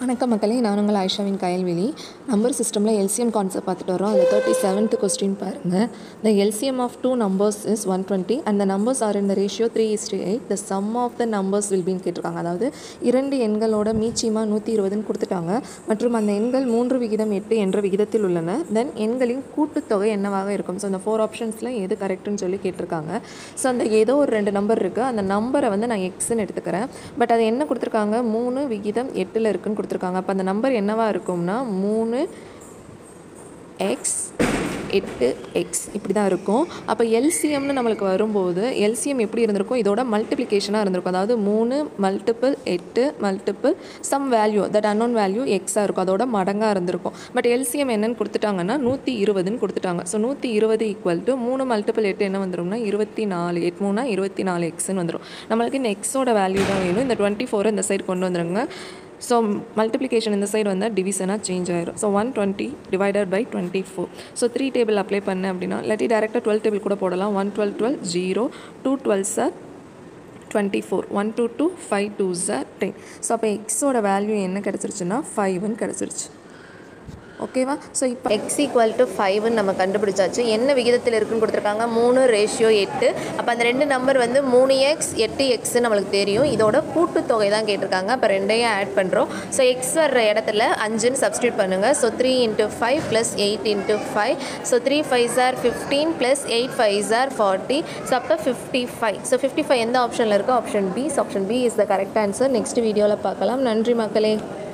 வணக்கம் மக்களே நான் உங்கள் ஆயிஷாவின் கயல்வெளி நம்பர் சிஸ்டமில் எல்சிஎம் கான்செப்ட் பார்த்துட்டு வரோம் அதில் தேர்ட்டி செவன்த் கொஸ்டின் பாருங்கள் the LCM of two numbers is one twenty and the numbers are in the ratio three is to eight the sum of the numbers will பின்னு கேட்டிருக்காங்க அதாவது இரண்டு எண்களோட மீச்சியமாக நூற்றி இருபதுன்னு கொடுத்துட்டாங்க மற்றும் அந்த எண்கள் மூன்று விகிதம் எட்டு என்ற விகிதத்தில் உள்ளன தென் எண்களின் கூட்டுத்தொகை என்னவாக இருக்கும் ஸோ அந்த ஃபோர் ஆப்ஷன்ஸில் எது கரெக்டுன்னு சொல்லி கேட்டிருக்காங்க ஸோ அந்த ஏதோ ஒரு ரெண்டு நம்பர் இருக்குது அந்த நம்பரை வந்து நான் எக்ஸ்ன்னு எடுத்துக்கிறேன் பட் அது என்ன கொடுத்துருக்காங்க மூணு விகிதம் எட்டில் இருக்குன்னு கொடுத்துருக்காங்க அப்போ அந்த நம்பர் என்னவா இருக்கும்னா மூணு எக்ஸ் எட்டு எக்ஸ் இப்படி தான் இருக்கும் அப்போ எல்சிஎம்னு நம்மளுக்கு வரும்போது எல்சிஎம் எப்படி இருந்திருக்கும் இதோட மல்டிப்ளிகேஷனாக இருந்திருக்கும் அதாவது மூணு மல்டிபிள் எட்டு multiple sum value that unknown value எக்ஸாக இருக்கும் அதோட மடங்காக இருந்திருக்கும் பட் எல்சிஎம் என்னன்னு கொடுத்துட்டாங்கன்னா நூற்றி இருபதுன்னு கொடுத்துட்டாங்க ஸோ நூற்றி இருபது ஈக்குவல் டு மூணு மல்டிபிள் எட்டு என்ன வந்துரும்னா இருபத்தி நாலு எட் மூணா இருபத்தி நாலு எக்ஸ்ன்னு வந்துடும் நம்மளுக்கு இந்த எக்ஸோட வேல்யூ தான் வேணும் இந்த டுவெண்ட்டி ஃபோரை இந்த சைடு கொண்டு வந்துருங்க ஸோ மல்டிப்ளிகேஷன் இந்த சைடு வந்தால் டிவிஷனாக சேஞ்ச் ஆயிரும் so one twenty divided by twenty four so three table apply பண்ணேன் அப்படின்னா இல்லாட்டி டேரெக்டாக டுவெல் டேபிள் கூட போடலாம் one twelve twelve zero two twelve are twenty four one two two five two are ten so அப்போ எக்ஸோட value என்ன கிடச்சிருச்சுன்னா ஃபைவ்னு கிடச்சிருச்சு ஓகேவா ஸோ இப்போ எக்ஸ் ஈக்குவல் டு ஃபைவ்னு நம்ம கண்டுபிடிச்சாச்சு என்ன விகிதத்தில் இருக்குன்னு கொடுத்துருக்காங்க மூணு ரேஷியோ எட்டு அப்போ அந்த ரெண்டு நம்பர் வந்து மூணு எக்ஸ் எட்டு எக்ஸ்னு நம்மளுக்கு தெரியும் இதோட கூட்டுத்தொகை தான் கேட்டிருக்காங்க அப்போ ரெண்டையும் ஆட் பண்ணுறோம் ஸோ எக்ஸ் வர்ற இடத்துல அஞ்சுன்னு சப்ஸ்டியூட் பண்ணுங்கள் so three into five plus eight into five so three five are fifteen plus eight five are forty so அப்போ fifty five so fifty five எந்த ஆப்ஷனில் இருக்கோ option B option B is the correct answer next வீடியோவில் பார்க்கலாம் நன்றி மக்களே